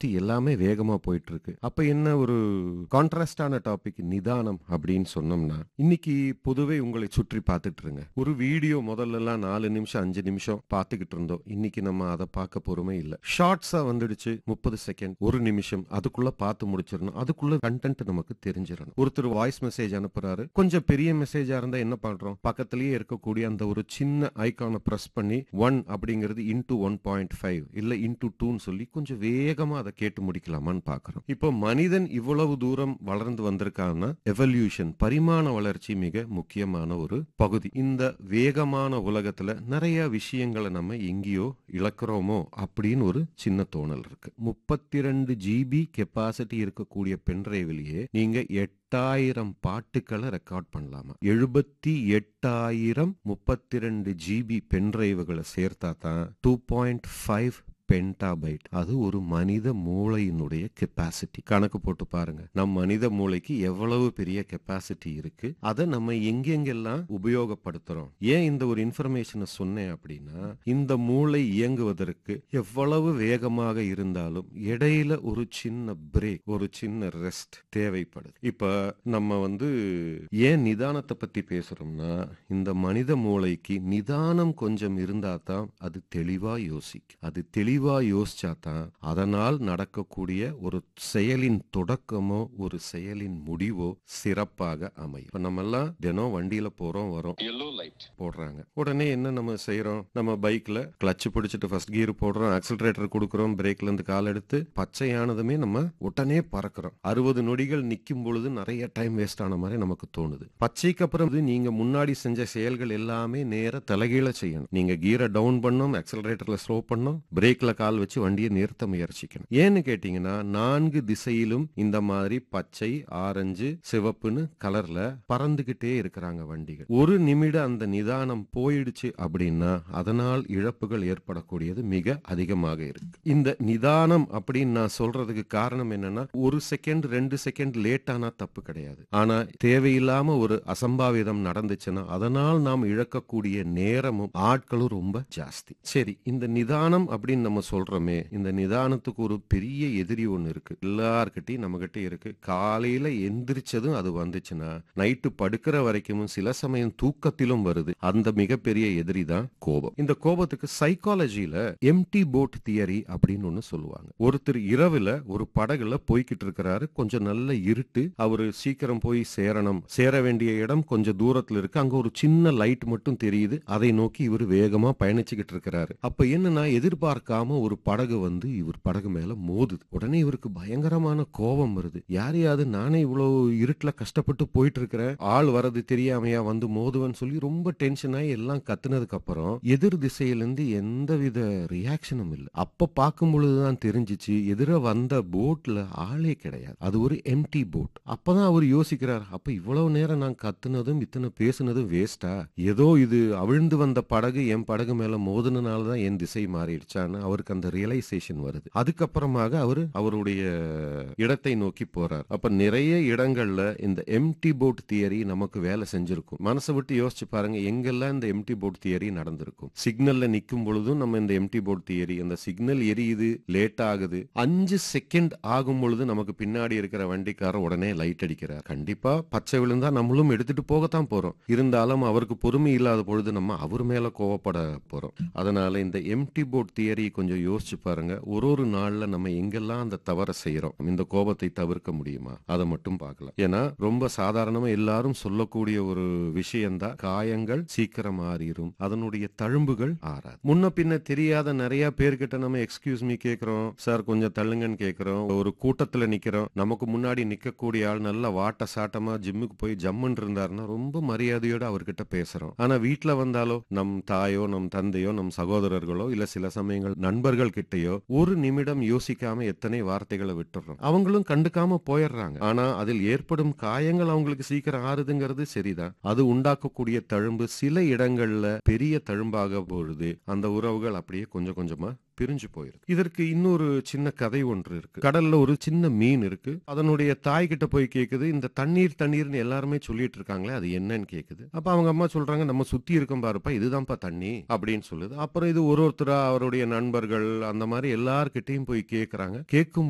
சுத்தி எல்லாமே வேகமா போயிட்டு இருக்கு அப்ப என்ன ஒரு கான்ட்ராஸ்டான டாபிக் நிதானம் அப்படின்னு சொன்னோம்னா இன்னைக்கு பொதுவே உங்களை சுற்றி பார்த்துட்டு இருங்க ஒரு வீடியோ முதல்ல எல்லாம் நாலு நிமிஷம் அஞ்சு நிமிஷம் பார்த்துக்கிட்டு இருந்தோம் இன்னைக்கு நம்ம அதை பார்க்க பொறுமை இல்லை ஷார்ட்ஸா வந்துடுச்சு முப்பது செகண்ட் ஒரு நிமிஷம் அதுக்குள்ள பார்த்து முடிச்சிடணும் அதுக்குள்ள கண்டென்ட் நமக்கு தெரிஞ்சிடணும் ஒருத்தர் வாய்ஸ் மெசேஜ் அனுப்புறாரு கொஞ்சம் பெரிய மெசேஜா இருந்தா என்ன பண்றோம் பக்கத்திலேயே இருக்கக்கூடிய அந்த ஒரு சின்ன ஐகானை பிரஸ் பண்ணி ஒன் அப்படிங்கிறது இன்டூ ஒன் பாயிண்ட் ஃபைவ் இல்ல இன்டூ டூன்னு சொல்லி கொஞ்சம் வேகமா அதை கேட்டு முடிக்கலாமான்னு பாக்குறோம் இப்போ மனிதன் இவ்வளவு தூரம் வளர்ந்து வந்திருக்கான்னா எவல்யூஷன் பரிமாண வளர்ச்சி மிக முக்கியமான ஒரு பகுதி இந்த வேகமான உலகத்துல நிறைய விஷயங்களை நம்ம எங்கேயோ இழக்கிறோமோ அப்படின்னு ஒரு சின்ன தோணல் இருக்கு முப்பத்தி ரெண்டு ஜிபி கெப்பாசிட்டி இருக்கக்கூடிய பென்ட்ரைவிலேயே நீங்க எட்டாயிரம் பாட்டுக்களை ரெக்கார்ட் பண்ணலாமா எழுபத்தி எட்டாயிரம் முப்பத்தி ரெண்டு ஜிபி பென்ட்ரைவுகளை சேர்த்தா தான் டூ பாயிண்ட் ஃபைவ் பென்டாபைட் அது ஒரு மனித மூளையினுடைய கெப்பாசிட்டி கணக்கு போட்டு பாருங்க நம் மனித மூளைக்கு எவ்வளவு பெரிய கெப்பாசிட்டி இருக்கு அதை நம்ம எங்கெங்கெல்லாம் உபயோகப்படுத்துறோம் ஏன் இந்த ஒரு இன்ஃபர்மேஷனை சொன்னேன் அப்படின்னா இந்த மூளை இயங்குவதற்கு எவ்வளவு வேகமாக இருந்தாலும் இடையில ஒரு சின்ன பிரேக் ஒரு சின்ன ரெஸ்ட் தேவைப்படுது இப்ப நம்ம வந்து ஏன் நிதானத்தை பத்தி பேசுறோம்னா இந்த மனித மூளைக்கு நிதானம் கொஞ்சம் இருந்தா தான் அது தெளிவா யோசிக்கும் அது தெளிவா யோசிச்சா தான் அதனால் நடக்கக்கூடிய ஒரு செயலின் தொடக்கமோ ஒரு செயலின் முடிவோ சிறப்பாக அமையும் இப்ப நம்ம எல்லாம் தினம் வண்டியில போறோம் வரோம் yellow light போடுறாங்க உடனே என்ன நம்ம செய்யறோம் நம்ம பைக்ல கிளட்ச் பிடிச்சிட்டு ஃபர்ஸ்ட் கியர் போடுறோம் ஆக்சிலரேட்டர் கொடுக்குறோம் பிரேக்ல இருந்து கால் எடுத்து பச்சையானதுமே நம்ம உடனே பறக்கிறோம் அறுபது நொடிகள் நிக்கும் பொழுது நிறைய டைம் வேஸ்ட் ஆன மாதிரி நமக்கு தோணுது பச்சைக்கு அப்புறம் இது நீங்க முன்னாடி செஞ்ச செயல்கள் எல்லாமே நேர தலைகீழ செய்யணும் நீங்க கியரை டவுன் பண்ணும் ஆக்சிலரேட்டர்ல ஸ்லோ பண்ணும் பிரேக்ல கால் வச்சு வண்டியை நிறுத்த முயற்சிக்கணும் ஏன்னு கேட்டீங்கன்னா நான்கு திசையிலும் இந்த மாதிரி பச்சை ஆரஞ்சு சிவப்புன்னு கலர்ல பறந்துகிட்டே இருக்கிறாங்க வண்டிகள் ஒரு நிமிட அந்த நிதானம் போயிடுச்சு அப்படின்னா அதனால் இழப்புகள் ஏற்படக்கூடியது மிக அதிகமாக இருக்கு இந்த நிதானம் அப்படின்னு நான் சொல்றதுக்கு காரணம் என்னன்னா ஒரு செகண்ட் ரெண்டு செகண்ட் லேட் ஆனா தப்பு கிடையாது ஆனா தேவையில்லாம ஒரு அசம்பாவிதம் நடந்துச்சுன்னா அதனால் நாம் இழக்கக்கூடிய நேரமும் ஆட்களும் ரொம்ப ஜாஸ்தி சரி இந்த நிதானம் அப்படின்னு நம்ம சொல்றோமே இந்த நிதானத்துக்கு ஒரு பெரிய எதிரி ஒண்ணு இருக்கு எல்லார்கிட்டயும் நம்ம கிட்ட இருக்கு காலையில எந்திரிச்சதும் அது வந்துச்சுன்னா நைட்டு படுக்கிற வரைக்கும் சில சமயம் தூக்கத்திலும் வருது அந்த மிகப்பெரிய எதிரி தான் கோபம் இந்த கோபத்துக்கு சைக்காலஜில எம்டி போட் தியரி அப்படின்னு ஒண்ணு சொல்லுவாங்க ஒருத்தர் இரவுல ஒரு படகுல போய்கிட்டு இருக்கிறாரு கொஞ்சம் நல்ல இருட்டு அவரு சீக்கிரம் போய் சேரணும் சேர வேண்டிய இடம் கொஞ்சம் தூரத்துல இருக்கு அங்க ஒரு சின்ன லைட் மட்டும் தெரியுது அதை நோக்கி இவர் வேகமா பயணிச்சுக்கிட்டு இருக்கிறாரு அப்ப என்னன்னா எதிர்பார்க்காம ஒரு படகு வந்து இவர் படகு மேல மோதுது உடனே இவருக்கு பயங்கரமான கோபம் வருது யாரையாவது நானே இவ்வளவு இருட்டுல கஷ்டப்பட்டு போயிட்டு இருக்கிறேன் ஆள் வரது தெரியாமையா வந்து மோதுவன்னு சொல்லி ரொம்ப டென்ஷன் ஆகி எல்லாம் கத்துனதுக்கு அப்புறம் எதிர் திசையிலிருந்து எந்தவித ரியாக்ஷனும் இல்லை அப்ப பார்க்கும் பொழுதுதான் தெரிஞ்சிச்சு எதிர வந்த போட்ல ஆளே கிடையாது அது ஒரு எம்டி போட் அப்பதான் அவர் யோசிக்கிறார் அப்ப இவ்வளவு நேரம் நான் கத்துனதும் இத்தனை பேசுனதும் வேஸ்டா ஏதோ இது அவிழ்ந்து வந்த படகு என் படகு மேல மோதுனனால தான் என் திசை மாறிடுச்சான்னு அவருக்கு அந்த ரியலைசேஷன் வருது அதுக்கப்புறமாக அவர் அவருடைய இடத்தை நோக்கி போறார் அப்ப நிறைய இடங்கள்ல இந்த எம்டி போட் தியரி நமக்கு வேலை செஞ்சிருக்கும் மனசை விட்டு யோசிச்சு பாருங்க எங்கெல்லாம் இந்த எம்டி போட் தியரி நடந்திருக்கும் சிக்னல்ல நிக்கும் பொழுதும் நம்ம இந்த எம்டி போட் தியரி அந்த சிக்னல் எரியுது லேட் ஆகுது அஞ்சு செகண்ட் ஆகும் பொழுது நமக்கு பின்னாடி இருக்கிற வண்டிக்காரர் உடனே லைட் அடிக்கிறார் கண்டிப்பா பச்சை விழுந்தா நம்மளும் எடுத்துட்டு போகத்தான் போறோம் இருந்தாலும் அவருக்கு பொறுமை இல்லாத பொழுது நம்ம அவர் மேல கோவப்பட போறோம் அதனால இந்த எம்டி போட் தியரி கொஞ்சம் யோசிச்சு பாருங்க ஒரு ஒரு நாள்ல நம்ம எங்கெல்லாம் அந்த தவறை செய்யறோம் இந்த கோபத்தை தவிர்க்க முடியுமா அதை மட்டும் பார்க்கலாம் ஏன்னா ரொம்ப சாதாரணமா எல்லாரும் சொல்லக்கூடிய ஒரு விஷயம்தான் காயங்கள் சீக்கிரம் ஆறிரும் அதனுடைய தழும்புகள் ஆறாது முன்ன பின்ன தெரியாத நிறைய பேர்கிட்ட நம்ம எக்ஸ்கியூஸ் மீ கேக்குறோம் சார் கொஞ்சம் தள்ளுங்கன்னு கேக்குறோம் ஒரு கூட்டத்துல நிக்கிறோம் நமக்கு முன்னாடி நிக்கக்கூடிய ஆள் நல்ல வாட்ட சாட்டமா ஜிம்முக்கு போய் ஜம்முன்னு இருந்தாருன்னா ரொம்ப மரியாதையோட அவர்கிட்ட பேசுறோம் ஆனா வீட்டுல வந்தாலோ நம் தாயோ நம் தந்தையோ நம் சகோதரர்களோ இல்ல சில சமயங்கள் நண்பர்கள் கிட்டயோ ஒரு நிமிடம் யோசிக்காம எத்தனை வார்த்தைகளை விட்டுறோம் அவங்களும் கண்டுக்காம போயிடுறாங்க ஆனா அதில் ஏற்படும் காயங்கள் அவங்களுக்கு சீக்கிரம் ஆறுதுங்கிறது சரிதான் அது உண்டாக்கக்கூடிய தழும்பு சில இடங்கள்ல பெரிய தழும்பாக பொழுது அந்த உறவுகள் அப்படியே கொஞ்சம் கொஞ்சமா பிரிஞ்சு போயிருக்கு இதற்கு இன்னொரு சின்ன கதை ஒன்று இருக்கு கடல்ல ஒரு சின்ன மீன் இருக்கு அதனுடைய தாய் கிட்ட போய் கேக்குது இந்த தண்ணீர் தண்ணீர்னு எல்லாருமே சொல்லிட்டு இருக்காங்களே அது என்னன்னு கேக்குது அப்ப அவங்க அம்மா சொல்றாங்க நம்ம சுத்தி இருக்கோம் பாருப்பா இதுதான்ப்பா தண்ணி அப்படின்னு சொல்லுது அப்புறம் இது ஒரு ஒருத்தரா அவருடைய நண்பர்கள் அந்த மாதிரி எல்லார்கிட்டயும் போய் கேக்குறாங்க கேட்கும்